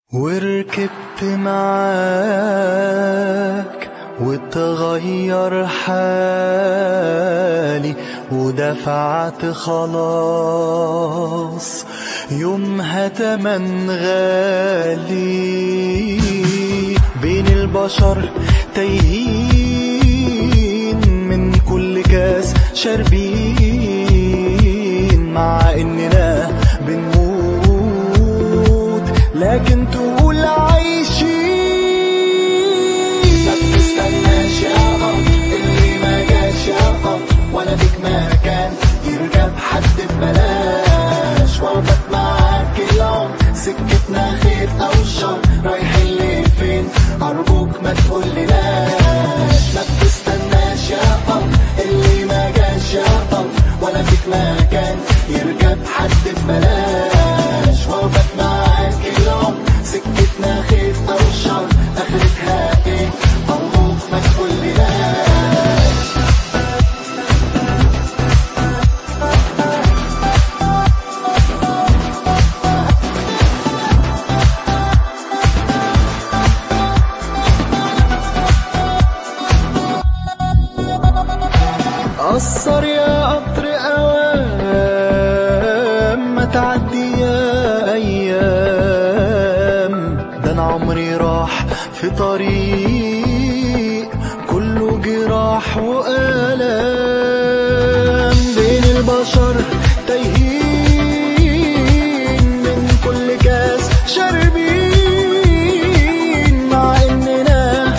وركبت معاك وتغير حالي ودفعت خلاص يومها تمن غالي بين البشر تايهين من كل كاس شاربين مع اننا بنموت لكن تقول عايشين ما بتستناش يا قمر اللي ما جاش يا قمر ولا فيك مكان يركب حد ببلاش وقفت معاك العمر سكتنا خير او شر رايحين لفين ارجوك ما تقولناش ما بتستناش يا قمر اللي ما جاش يا قمر ولا فيك مكان يركب حد ببلاش وقفت معاك العمر سكتنا خير او شر اخرتها ايه ارجوك ما تقولناش قصر يا قطر اوام ما تعدي يا ايام ده انا عمري راح في طريق كله جراح والام بين البشر تايهين من كل كاس شاربين مع اننا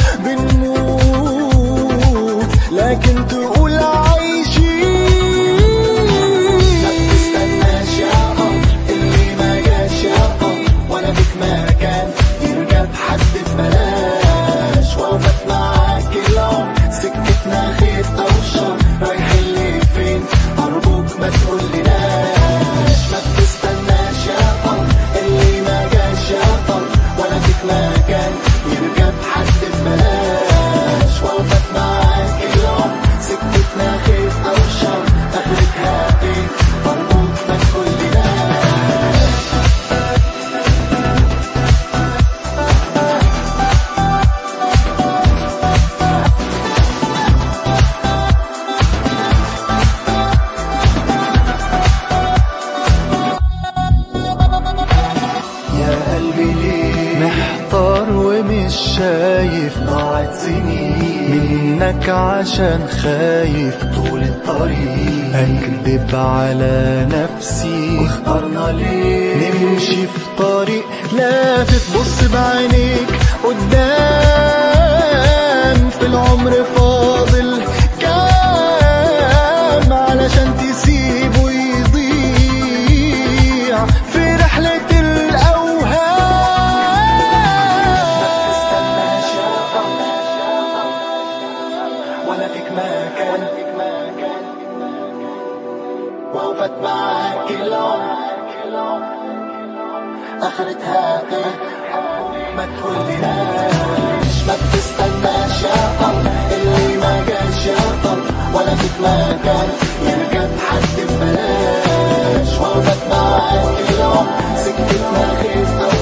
بنموت لكن تقول عايشين ما بتستناش يا قمر اللي ما جاش يا قمر ولا فيك مكان يركب حد ببلاش وقفت معاك العمر سكتنا خير او شر رايحين لفين ارجوك ما تقولناش ما بتستناش يا قمر اللي ما جاش يا قمر ولا فيك مكان يركب حد ببلاش وقفت معاك العمر سكتنا خير او شر اخرتها ايه ارجوك ما تقولناش يا قلبي ليه محتار ومش شايف ضاعت سنين منك عشان خايف طول الطريق اكدب على نفسي واخترنا ليه نمشي في طريق لافت بص بعينيك قدام في العمر فاضل كام علشان تسيبه يضيع في رحلة الأوهام تستناش يا قمر ولا فيك مكان وقفت معاك العمر اخرتها ايه ما تقولناش ما بتستناش يا قمر اللي ما جاش يا قمر ولا فيك مكان يركب حد ببلاش وقفت معاك العمر سكتنا خير او